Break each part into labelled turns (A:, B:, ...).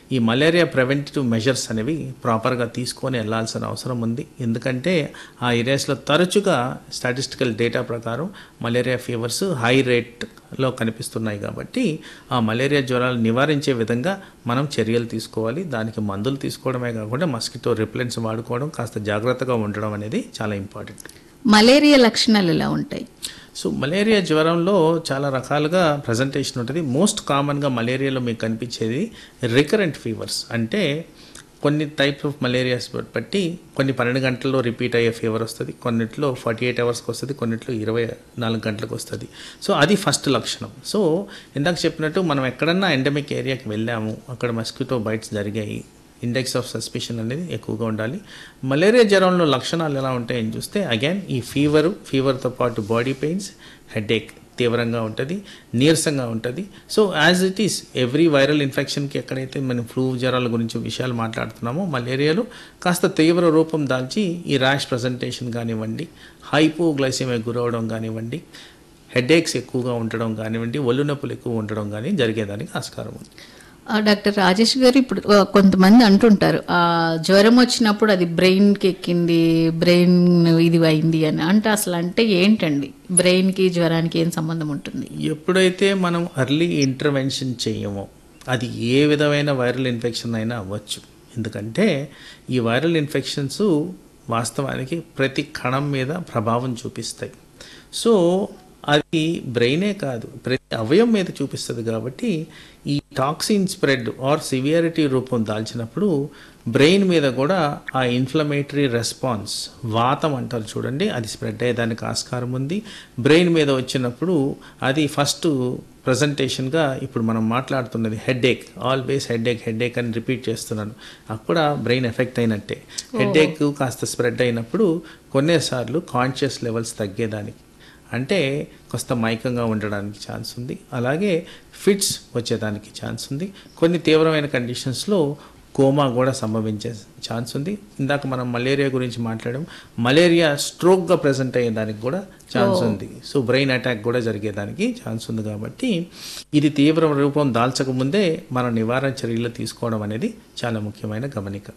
A: ఈ malaria preventive measures అనేవి ప్రాపర్గా తీసుకొని వెళ్ళాల్సిన అవసరం ఉంది ఎందుకంటే ఆ ఏరియాస్లో తరచుగా స్టాటిస్టికల్ డేటా ప్రకారం మలేరియా ఫీవర్స్ హై రేట్లో కనిపిస్తున్నాయి కాబట్టి ఆ మలేరియా జ్వరాలు నివారించే విధంగా మనం చర్యలు తీసుకోవాలి దానికి మందులు తీసుకోవడమే కాకుండా మస్కిటో రిప్లెంట్స్ వాడుకోవడం కాస్త జాగ్రత్తగా ఉండడం అనేది చాలా ఇంపార్టెంట్
B: మలేరియా లక్షణాలు ఎలా ఉంటాయి
A: సో మలేరియా జ్వరంలో చాలా రకాలుగా ప్రజెంటేషన్ ఉంటుంది మోస్ట్ కామన్గా మలేరియాలో మీకు కనిపించేది రికరెంట్ ఫీవర్స్ అంటే కొన్ని టైప్స్ ఆఫ్ మలేరియాస్ బట్టి కొన్ని పన్నెండు గంటల్లో రిపీట్ అయ్యే ఫీవర్ వస్తుంది కొన్నిట్లో ఫార్టీ ఎయిట్ అవర్స్కి వస్తుంది కొన్నిట్లో ఇరవై నాలుగు గంటలకు వస్తుంది సో అది ఫస్ట్ లక్షణం సో ఇందాక చెప్పినట్టు మనం ఎక్కడన్నా ఎండమిక్ ఏరియాకి వెళ్ళాము అక్కడ మస్కిటో బైట్స్ జరిగాయి ఇండెక్స్ ఆఫ్ సస్పిషన్ అనేది ఎక్కువగా ఉండాలి మలేరియా జ్వరంలో లక్షణాలు ఎలా ఉంటాయని చూస్తే అగైన్ ఈ ఫీవరు ఫీవర్తో పాటు బాడీ పెయిన్స్ హెడేక్ తీవ్రంగా ఉంటుంది నీరసంగా ఉంటుంది so as it is every viral ఇన్ఫెక్షన్కి ఎక్కడైతే మనం ఫ్లూ జ్వరాల గురించి విషయాలు మాట్లాడుతున్నామో మలేరియాలో కాస్త తీవ్ర రూపం దాల్చి ఈ ర్యాష్ ప్రజెంటేషన్ కానివ్వండి హైపోగ్లైసిమిక్ గురవడం కానివ్వండి హెడేక్స్ ఎక్కువగా ఉండడం కానివ్వండి ఒళ్ళు నొప్పులు ఎక్కువ ఉండడం కానీ జరిగేదానికి ఆస్కారం ఉంది
B: ఆ, డాక్టర్ రాజేష్ గారు ఇప్పుడు ఆ, కొంతమంది అంటుంటారు ఆ జ్వరం వచ్చినప్పుడు అది బ్రెయిన్కి ఎక్కింది బ్రెయిన్ ఇది అయింది అని అంటే అసలు అంటే ఏంటండి బ్రెయిన్కి జ్వరానికి ఏం సంబంధం ఉంటుంది
A: ఎప్పుడైతే మనం అర్లీ ఇంటర్వెన్షన్ చేయమో అది ఏ విధమైన వైరల్ ఇన్ఫెక్షన్ అయినా అవ్వచ్చు ఎందుకంటే ఈ వైరల్ ఇన్ఫెక్షన్స్ వాస్తవానికి ప్రతి కణం మీద ప్రభావం చూపిస్తాయి సో అది బ్రెయినే కాదు ప్రతి అవయం మీద చూపిస్తుంది కాబట్టి ఈ టాక్సిన్ స్ప్రెడ్ ఆర్ సివియారిటీ రూపం దాల్చినప్పుడు బ్రెయిన్ మీద కూడా ఆ ఇన్ఫ్లమేటరీ రెస్పాన్స్ వాతం అంటారు చూడండి అది స్ప్రెడ్ అయ్యేదానికి ఆస్కారం ఉంది బ్రెయిన్ మీద వచ్చినప్పుడు అది ఫస్ట్ ప్రజెంటేషన్గా ఇప్పుడు మనం మాట్లాడుతున్నది హెడేక్ ఆల్వేస్ హెడేక్ హెడేక్ అని రిపీట్ చేస్తున్నాను అక్కడ బ్రెయిన్ ఎఫెక్ట్ అయినట్టే హెడేక్ కాస్త స్ప్రెడ్ అయినప్పుడు కొన్నిసార్లు కాన్షియస్ లెవెల్స్ తగ్గేదానికి అంటే కొంత మైకంగా ఉండడానికి ఛాన్స్ ఉంది అలాగే ఫిట్స్ వచ్చేదానికి ఛాన్స్ ఉంది కొన్ని తీవ్రమైన కండిషన్స్లో కోమా కూడా సంభవించే ఛాన్స్ ఉంది ఇందాక మనం మలేరియా గురించి మాట్లాడాం మలేరియా స్ట్రోక్గా ప్రజెంట్ అయ్యేదానికి కూడా ఛాన్స్ ఉంది సో బ్రెయిన్ అటాక్ కూడా జరిగేదానికి ఛాన్స్ ఉంది కాబట్టి ఇది తీవ్ర రూపం దాల్చకముందే మనం నివారణ చర్యలు తీసుకోవడం అనేది చాలా ముఖ్యమైన గమనిక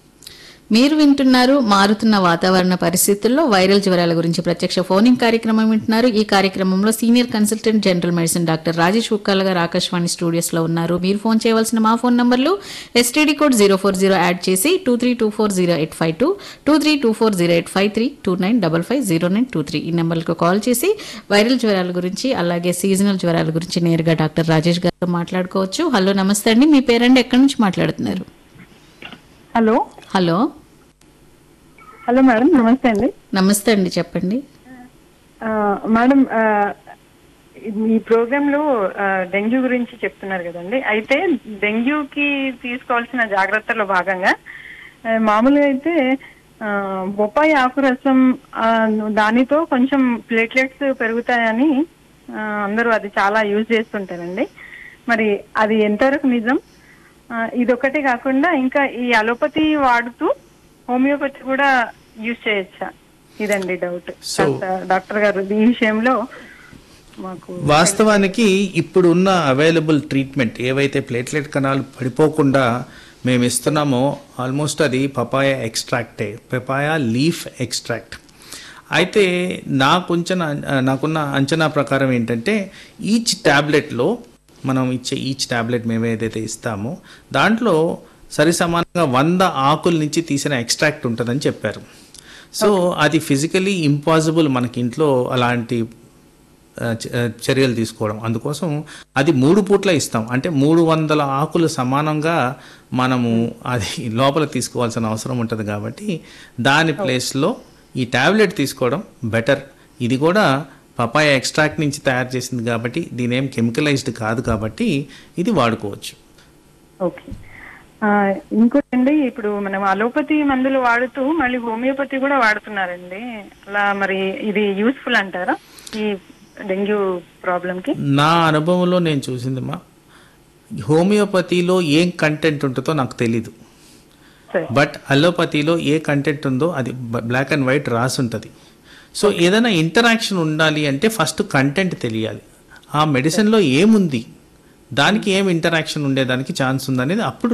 B: మీరు వింటున్నారు మారుతున్న వాతావరణ పరిస్థితుల్లో వైరల్ జ్వరాల గురించి ప్రత్యక్ష ఫోనింగ్ కార్యక్రమం వింటున్నారు ఈ కార్యక్రమంలో senior consultant general medicine doctor Rajesh Ukkala గారు ఆకాశవాణి స్టూడియోస్ లో ఉన్నారు మీరు ఫోన్ చేయవలసిన మా ఫోన్ నంబర్లు STD code zero four zero add చేసి two three two four zero eight five two two three two four zero eight five three two nine double five zero nine two three ఈ నెంబర్లకు call చేసి viral జ్వరాల గురించి అలాగే seasonal జ్వరాల గురించి నేరుగా doctor Rajesh గారితో మాట్లాడుకోవచ్చు హలో నమస్తే అండి మీ పేరండి ఎక్కడి నుంచి మాట్లాడుతున్నారు
C: హలో
B: హలో
C: హలో మేడం నమస్తే అండి
B: నమస్తే అండి చెప్పండి
C: ఆ, మేడం ఆ, ఈ ప్రోగ్రామ్ లో ఆ, డెంగ్యూ గురించి చెప్తున్నారు కదండి అయితే డెంగ్యూకి తీసుకోవాల్సిన జాగ్రత్తలో భాగంగా ఆ, మామూలుగా అయితే ఆ, బొప్పాయి ఆకు రసం ఆ, దానితో కొంచెం ప్లేట్లెట్స్ పెరుగుతాయని ఆ, అందరూ అది చాలా యూజ్ చేస్తుంటారండి మరి అది ఎంతవరకు నిజం ఆ, ఇదొకటి కాకుండా ఇంకా ఈ అలోపతి వాడుతూ హోమియోపతి కూడా యూజ్ చేయొచ్చా ఇదండి డౌట్
A: So-
C: డాక్టర్ గారు ఈ విషయంలో మాకు
A: వాస్తవానికి ఇప్పుడు ఉన్న అవైలబుల్ ట్రీట్మెంట్ ఏవైతే ప్లేట్లెట్ కణాలు పడిపోకుండా మేము ఇస్తున్నామో ఆల్మోస్ట్ అది పపాయ ఎక్స్ట్రాక్టే పపాయ లీఫ్ ఎక్స్ట్రాక్ట్ అయితే నాకు అంచనా నాకున్న అంచనా ప్రకారం ఏంటంటే ఈచ్ ట్యాబ్లెట్లో మనం ఇచ్చే ఈచ్ ట్యాబ్లెట్ మేము ఏదైతే ఇస్తామో దాంట్లో సరి సమానంగా వంద ఆకుల నుంచి తీసిన ఎక్స్ట్రాక్ట్ ఉంటుందని చెప్పారు సో అది ఫిజికలీ ఇంపాసిబుల్ మనకి ఇంట్లో అలాంటి ఆ, చ- ఆ, చర్యలు తీసుకోవడం అందుకోసం అది మూడు పూట్ల ఇస్తాం అంటే మూడు వందల ఆకులు సమానంగా మనము అది లోపల తీసుకోవాల్సిన అవసరం ఉంటుంది కాబట్టి దాని ప్లేస్లో ఈ టాబ్లెట్ తీసుకోవడం బెటర్ ఇది కూడా పపాయ ఎక్స్ట్రాక్ట్ నుంచి తయారు చేసింది కాబట్టి దీని ఏం కెమికలైజ్డ్ కాదు కాబట్టి ఇది వాడుకోవచ్చు
C: ఓకే ఆ, ఇంకోటండి ఇప్పుడు మనం అలోపతి మందులు వాడుతూ మళ్ళీ హోమియోపతి కూడా వాడుతున్నారండి అలా మరి ఇది యూస్ఫుల్ అంటారా ఈ డెంగ్యూ ప్రాబ్లం కి
A: నా అనుభవంలో నేను చూసిందమ్మా హోమియోపతిలో ఏం కంటెంట్ ఉంటుందో నాకు తెలీదు
C: సరే
A: బట్ అలోపతిలో ఏ కంటెంట్ ఉందో అది బ్లాక్ అండ్ వైట్ రాసి ఉంటుంది సో ఏదైనా ఇంటరాక్షన్ ఉండాలి అంటే ఫస్ట్ కంటెంట్ తెలియాలి ఆ మెడిసిన్లో ఏముంది దానికి ఏం ఇంటరాక్షన్ ఉండేదానికి ఛాన్స్ ఉందనేది అప్పుడు